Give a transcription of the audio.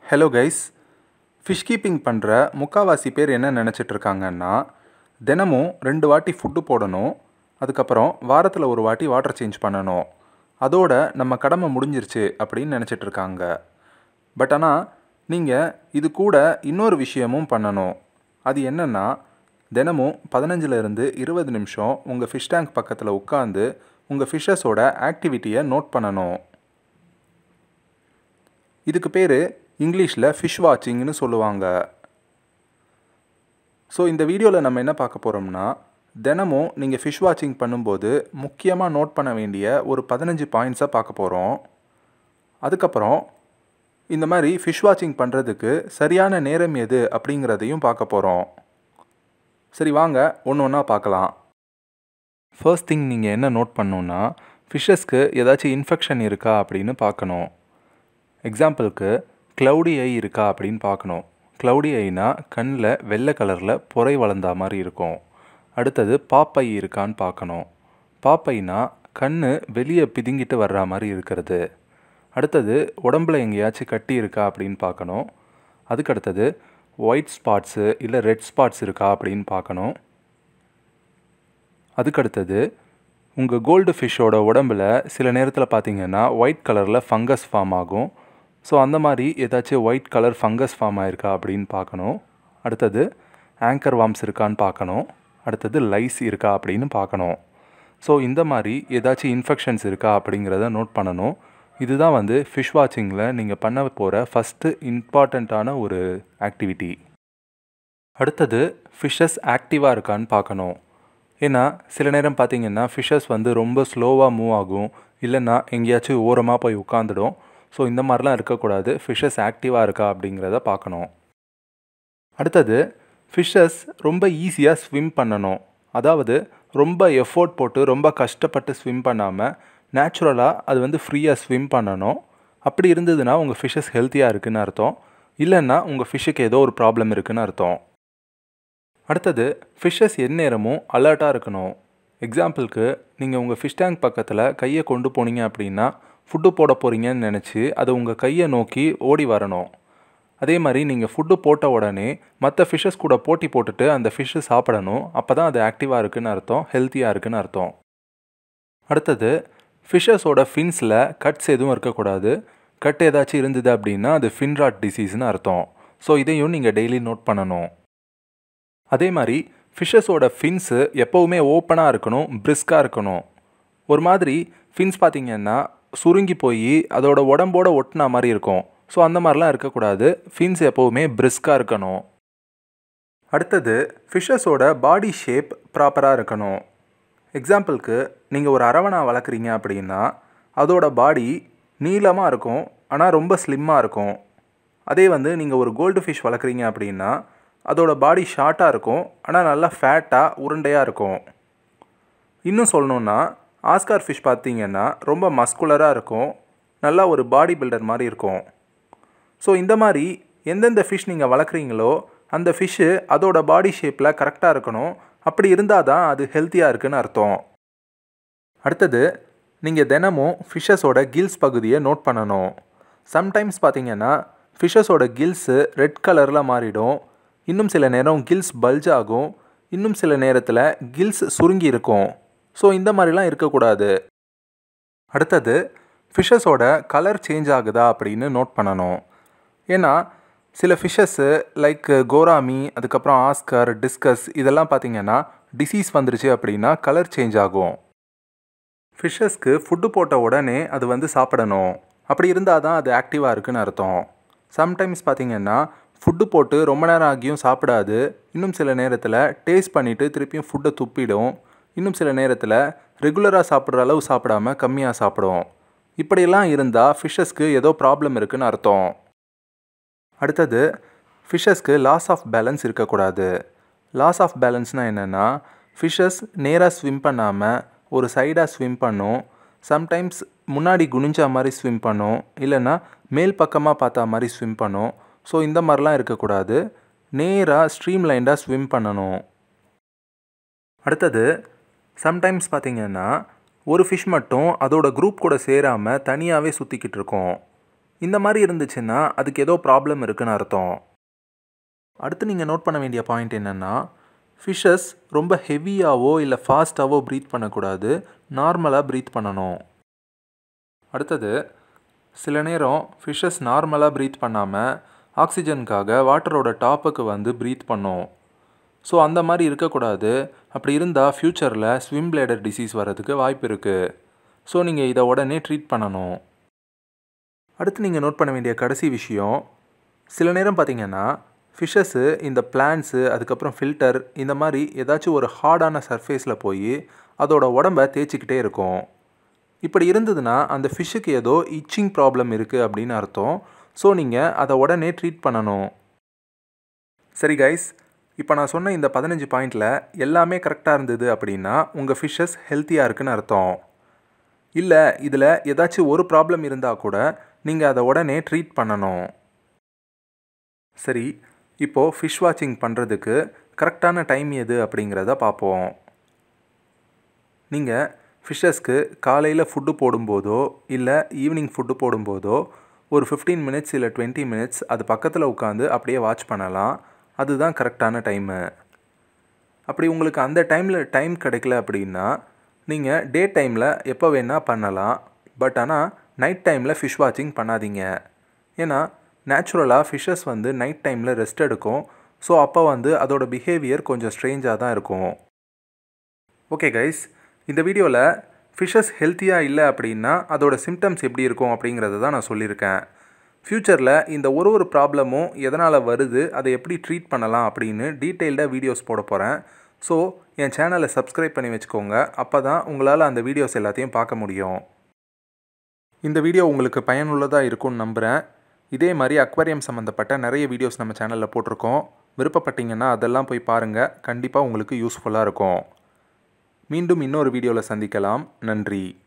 hello guys fish keeping பண்ணுற முக்காவாசி பேர் என்ன நினச்சிட்டு இருக்காங்கன்னா தினமும் ரெண்டு வாட்டி ஃபுட்டு போடணும் அதுக்கப்புறம் வாரத்தில் ஒரு வாட்டி வாட்டர் சேஞ்ச் பண்ணணும் அதோட நம்ம கடமை முடிஞ்சிருச்சு அப்படின்னு நினச்சிட்டு இருக்காங்க பட் ஆனால் நீங்கள் இது கூட இன்னொரு விஷயமும் பண்ணணும் அது என்னென்னா தினமும் பதினஞ்சுலேருந்து இருபது நிமிஷம் உங்கள் ஃபிஷ் டேங்க் பக்கத்தில் உட்காந்து உங்கள் ஃபிஷ்ஷஸோட ஆக்டிவிட்டியை நோட் பண்ணணும் இதுக்கு பேர் இங்கிலீஷில் ஃபிஷ் வாட்சிங்னு சொல்லுவாங்க ஸோ இந்த வீடியோவில் நம்ம என்ன பார்க்க போகிறோம்னா தினமும் நீங்கள் ஃபிஷ் வாட்சிங் பண்ணும்போது முக்கியமாக நோட் பண்ண வேண்டிய ஒரு பதினஞ்சு பாயிண்ட்ஸை பார்க்க போகிறோம் அதுக்கப்புறம் இந்த மாதிரி ஃபிஷ் வாட்சிங் பண்ணுறதுக்கு சரியான நேரம் எது அப்படிங்கிறதையும் பார்க்க போகிறோம் சரி வாங்க ஒன்று ஒன்றா பார்க்கலாம் ஃபர்ஸ்ட் திங் நீங்கள் என்ன நோட் பண்ணணுன்னா ஃபிஷ்ஷஸ்க்கு ஏதாச்சும் இன்ஃபெக்ஷன் இருக்கா அப்படின்னு பார்க்கணும் எக்ஸாம்பிளுக்கு க்ளவுடி ஐ இருக்கா அப்படின்னு பார்க்கணும் க்ளவுடி ஐனா கண்ணில் வெள்ளை கலரில் புரை வளர்ந்தா மாதிரி இருக்கும் அடுத்தது பாப்பை இருக்கான்னு பார்க்கணும் பாப்பைனா கண் வெளியே பிதுங்கிட்டு வர்ற மாதிரி இருக்கிறது அடுத்தது உடம்புல எங்கேயாச்சும் கட்டி இருக்கா அப்படின்னு பார்க்கணும் அதுக்கு அடுத்தது ஒயிட் ஸ்பாட்ஸு இல்லை ரெட் ஸ்பாட்ஸ் இருக்கா அப்படின்னு பார்க்கணும் அதுக்கடுத்தது உங்கள் கோல்டு ஃபிஷ்ஷோட உடம்புல சில நேரத்தில் பார்த்தீங்கன்னா ஒயிட் கலரில் ஃபங்கஸ் ஃபார்ம் ஆகும் ஸோ அந்த மாதிரி ஏதாச்சும் ஒயிட் கலர் ஃபங்கஸ் ஃபார்ம் ஆயிருக்கா அப்படின்னு பார்க்கணும் அடுத்தது ஆங்கர் வாம்ஸ் இருக்கான்னு பார்க்கணும் அடுத்தது லைஸ் இருக்கா அப்படின்னு பார்க்கணும் ஸோ இந்த மாதிரி ஏதாச்சும் இன்ஃபெக்ஷன்ஸ் இருக்கா அப்படிங்கிறத நோட் பண்ணணும் இதுதான் வந்து ஃபிஷ் வாட்சிங்கில் நீங்கள் பண்ண போகிற ஃபஸ்ட்டு இம்பார்ட்டண்ட்டான ஒரு ஆக்டிவிட்டி அடுத்தது ஃபிஷ்ஷஸ் ஆக்டிவாக இருக்கான்னு பார்க்கணும் ஏன்னா சில நேரம் பார்த்தீங்கன்னா ஃபிஷ்ஷஸ் வந்து ரொம்ப ஸ்லோவாக மூவ் ஆகும் இல்லைன்னா எங்கேயாச்சும் ஓரமாக போய் உட்காந்துடும் ஸோ இந்த மாதிரிலாம் இருக்கக்கூடாது ஃபிஷ்ஷஸ் ஆக்டிவாக இருக்கா அப்படிங்கிறத பார்க்கணும் அடுத்தது ஃபிஷ்ஷஸ் ரொம்ப ஈஸியாக ஸ்விம் பண்ணணும் அதாவது ரொம்ப எஃபோர்ட் போட்டு ரொம்ப கஷ்டப்பட்டு ஸ்விம் பண்ணாமல் நேச்சுரலாக அது வந்து ஃப்ரீயாக ஸ்விம் பண்ணணும் அப்படி இருந்ததுன்னா உங்கள் ஃபிஷ்ஷஸ் ஹெல்த்தியாக இருக்குதுன்னு அர்த்தம் இல்லைன்னா உங்கள் ஃபிஷ்ஷுக்கு ஏதோ ஒரு ப்ராப்ளம் இருக்குதுன்னு அர்த்தம் அடுத்தது ஃபிஷ்ஷஸ் எந்நேரமும் அலர்ட்டாக இருக்கணும் எக்ஸாம்பிளுக்கு நீங்கள் உங்கள் ஃபிஷ் டேங்க் பக்கத்தில் கையை கொண்டு போனீங்க அப்படின்னா ஃபுட்டு போட போகிறீங்கன்னு நினச்சி அது உங்கள் கையை நோக்கி ஓடி வரணும் அதே மாதிரி நீங்கள் ஃபுட்டு போட்ட உடனே மற்ற ஃபிஷ்ஷஸ் கூட போட்டி போட்டுட்டு அந்த ஃபிஷ்ஷு சாப்பிடணும் அப்போ தான் அது ஆக்டிவாக இருக்குதுன்னு அர்த்தம் ஹெல்த்தியாக இருக்குதுன்னு அர்த்தம் அடுத்தது ஃபிஷ்ஷஸோட ஃபின்ஸில் கட்ஸ் எதுவும் இருக்கக்கூடாது கட் ஏதாச்சும் இருந்தது அப்படின்னா அது ஃபின்ராட் டிசீஸ்னு அர்த்தம் ஸோ இதையும் நீங்கள் டெய்லி நோட் பண்ணணும் அதே மாதிரி ஃபிஷ்ஷஸோட ஃபின்ஸு எப்போவுமே ஓப்பனாக இருக்கணும் பிரிஸ்காக இருக்கணும் ஒரு மாதிரி ஃபின்ஸ் பார்த்திங்கன்னா சுருங்கி போய் அதோட உடம்போட ஒட்டின மாதிரி இருக்கும் ஸோ அந்த மாதிரிலாம் இருக்கக்கூடாது ஃபின்ஸ் எப்போவுமே பிரிஸ்காக இருக்கணும் அடுத்தது ஃபிஷ்ஷஸோட பாடி ஷேப் ப்ராப்பராக இருக்கணும் எக்ஸாம்பிளுக்கு நீங்கள் ஒரு அரவணா வளர்க்குறீங்க அப்படின்னா அதோட பாடி நீளமாக இருக்கும் ஆனால் ரொம்ப ஸ்லிம்மாக இருக்கும் அதே வந்து நீங்கள் ஒரு கோல்டு ஃபிஷ் வளர்க்குறீங்க அப்படின்னா அதோட பாடி ஷார்ட்டாக இருக்கும் ஆனால் நல்லா ஃபேட்டாக உருண்டையாக இருக்கும் இன்னும் சொல்லணுன்னா ஆஸ்கார் ஃபிஷ் பார்த்தீங்கன்னா ரொம்ப மஸ்குலராக இருக்கும் நல்லா ஒரு பாடி பில்டர் மாதிரி இருக்கும் ஸோ இந்த மாதிரி எந்தெந்த ஃபிஷ் நீங்கள் வளர்க்குறீங்களோ அந்த ஃபிஷ்ஷு அதோட பாடி ஷேப்பில் கரெக்டாக இருக்கணும் அப்படி இருந்தால் தான் அது ஹெல்த்தியாக இருக்குன்னு அர்த்தம் அடுத்தது நீங்கள் தினமும் ஃபிஷ்ஷஸோட கில்ஸ் பகுதியை நோட் பண்ணணும் சம்டைம்ஸ் பார்த்தீங்கன்னா ஃபிஷ்ஷஸோட கில்ஸு ரெட் கலரில் மாறிடும் இன்னும் சில நேரம் கில்ஸ் பல்ஜ் ஆகும் இன்னும் சில நேரத்தில் கில்ஸ் சுருங்கி இருக்கும் ஸோ இந்த மாதிரிலாம் இருக்கக்கூடாது அடுத்தது ஃபிஷ்ஷஸோட கலர் சேஞ்ச் ஆகுதா அப்படின்னு நோட் பண்ணணும் ஏன்னா சில ஃபிஷ்ஷஸ்ஸு லைக் கோராமி அதுக்கப்புறம் ஆஸ்கர் டிஸ்கஸ் இதெல்லாம் பார்த்திங்கன்னா டிசீஸ் வந்துருச்சு அப்படின்னா கலர் சேஞ்ச் ஆகும் ஃபிஷ்ஷஸ்க்கு ஃபுட்டு போட்ட உடனே அது வந்து சாப்பிடணும் அப்படி இருந்தால் தான் அது ஆக்டிவாக இருக்குன்னு அர்த்தம் சம்டைம்ஸ் பார்த்திங்கன்னா ஃபுட்டு போட்டு ரொம்ப நேரம் ஆகியும் சாப்பிடாது இன்னும் சில நேரத்தில் டேஸ்ட் பண்ணிவிட்டு திருப்பியும் ஃபுட்டை துப்பிடும் இன்னும் சில நேரத்தில் ரெகுலராக சாப்பிட்ற அளவு சாப்பிடாம கம்மியாக சாப்பிடும் இப்படியெல்லாம் இருந்தால் ஃபிஷ்ஷஸ்க்கு ஏதோ ப்ராப்ளம் இருக்குன்னு அர்த்தம் அடுத்தது ஃபிஷ்ஷஸ்க்கு லாஸ் ஆஃப் பேலன்ஸ் இருக்கக்கூடாது லாஸ் ஆஃப் பேலன்ஸ்னால் என்னென்னா ஃபிஷ்ஷஸ் நேராக ஸ்விம் பண்ணாமல் ஒரு சைடாக ஸ்விம் பண்ணும் சம்டைம்ஸ் முன்னாடி குனிஞ்சா மாதிரி ஸ்விம் பண்ணும் இல்லைன்னா மேல் பக்கமாக பார்த்தா மாதிரி ஸ்விம் பண்ணும் ஸோ இந்த மாதிரிலாம் இருக்கக்கூடாது நேராக ஸ்ட்ரீம் லைண்டாக ஸ்விம் பண்ணணும் அடுத்தது சம்டைம்ஸ் பார்த்திங்கன்னா ஒரு ஃபிஷ் மட்டும் அதோட குரூப் கூட சேராமல் தனியாகவே சுற்றிக்கிட்டு இருக்கோம் இந்த மாதிரி இருந்துச்சுன்னா அதுக்கு ஏதோ ப்ராப்ளம் இருக்குன்னு அர்த்தம் அடுத்து நீங்கள் நோட் பண்ண வேண்டிய பாயிண்ட் என்னென்னா ஃபிஷ்ஷஸ் ரொம்ப ஹெவியாவோ இல்லை ஃபாஸ்ட்டாவோ ப்ரீத் பண்ணக்கூடாது நார்மலாக ப்ரீத் பண்ணணும் அடுத்தது சில நேரம் ஃபிஷ்ஷஸ் நார்மலாக ப்ரீத் பண்ணாமல் ஆக்சிஜனுக்காக வாட்டரோட டாப்புக்கு வந்து ப்ரீத் பண்ணும் ஸோ அந்த மாதிரி இருக்கக்கூடாது அப்படி இருந்தால் ஃப்யூச்சரில் ஸ்விம் பிளேடர் டிசீஸ் வரதுக்கு வாய்ப்பு இருக்குது ஸோ நீங்கள் இதை உடனே ட்ரீட் பண்ணணும் அடுத்து நீங்கள் நோட் பண்ண வேண்டிய கடைசி விஷயம் சில நேரம் பார்த்தீங்கன்னா ஃபிஷ்ஷஸ்ஸு இந்த பிளான்ஸு அதுக்கப்புறம் ஃபில்டர் இந்த மாதிரி ஏதாச்சும் ஒரு ஹார்டான சர்ஃபேஸில் போய் அதோட உடம்ப தேய்ச்சிக்கிட்டே இருக்கும் இப்படி இருந்ததுன்னா அந்த ஃபிஷ்ஷுக்கு ஏதோ இச்சிங் ப்ராப்ளம் இருக்குது அப்படின்னு அர்த்தம் ஸோ நீங்கள் அதை உடனே ட்ரீட் பண்ணணும் சரி கைஸ் இப்போ நான் சொன்ன இந்த பதினஞ்சு பாயிண்டில் எல்லாமே கரெக்டாக இருந்தது அப்படின்னா உங்கள் ஃபிஷ்ஷஸ் ஹெல்த்தியாக இருக்குன்னு அர்த்தம் இல்லை இதில் ஏதாச்சும் ஒரு ப்ராப்ளம் இருந்தால் கூட நீங்கள் அதை உடனே ட்ரீட் பண்ணணும் சரி இப்போது ஃபிஷ் வாட்சிங் பண்ணுறதுக்கு கரெக்டான டைம் எது அப்படிங்கிறத பார்ப்போம் நீங்கள் ஃபிஷ்ஷஸ்க்கு காலையில் ஃபுட்டு போடும்போதோ இல்லை ஈவினிங் ஃபுட்டு போடும்போதோ ஒரு ஃபிஃப்டீன் மினிட்ஸ் இல்லை டுவெண்ட்டி மினிட்ஸ் அது பக்கத்தில் உட்காந்து அப்படியே வாட்ச் பண்ணலாம் அதுதான் கரெக்டான டைமு அப்படி உங்களுக்கு அந்த டைமில் டைம் கிடைக்கல அப்படின்னா நீங்கள் டே டைமில் எப்போ வேணால் பண்ணலாம் பட் ஆனால் நைட் டைமில் ஃபிஷ் வாட்சிங் பண்ணாதீங்க ஏன்னா நேச்சுரலாக ஃபிஷ்ஷஸ் வந்து நைட் டைமில் ரெஸ்ட் எடுக்கும் ஸோ அப்போ வந்து அதோட பிஹேவியர் கொஞ்சம் ஸ்ட்ரேஞ்சாக தான் இருக்கும் ஓகே கைஸ் இந்த வீடியோவில் ஃபிஷ்ஷஸ் ஹெல்த்தியாக இல்லை அப்படின்னா அதோட சிம்டம்ஸ் எப்படி இருக்கும் அப்படிங்கிறத தான் நான் சொல்லியிருக்கேன் ஃப்யூச்சரில் இந்த ஒரு ஒரு ப்ராப்ளமும் எதனால் வருது அதை எப்படி ட்ரீட் பண்ணலாம் அப்படின்னு டீட்டெயில்டாக வீடியோஸ் போட போகிறேன் ஸோ என் சேனலை சப்ஸ்கிரைப் பண்ணி வச்சுக்கோங்க அப்போ தான் உங்களால் அந்த வீடியோஸ் எல்லாத்தையும் பார்க்க முடியும் இந்த வீடியோ உங்களுக்கு பயனுள்ளதாக இருக்கும்னு நம்புகிறேன் இதே மாதிரி அக்வாரியம் சம்மந்தப்பட்ட நிறைய வீடியோஸ் நம்ம சேனலில் போட்டிருக்கோம் விருப்பப்பட்டீங்கன்னா அதெல்லாம் போய் பாருங்கள் கண்டிப்பாக உங்களுக்கு யூஸ்ஃபுல்லாக இருக்கும் மீண்டும் இன்னொரு வீடியோவில் சந்திக்கலாம் நன்றி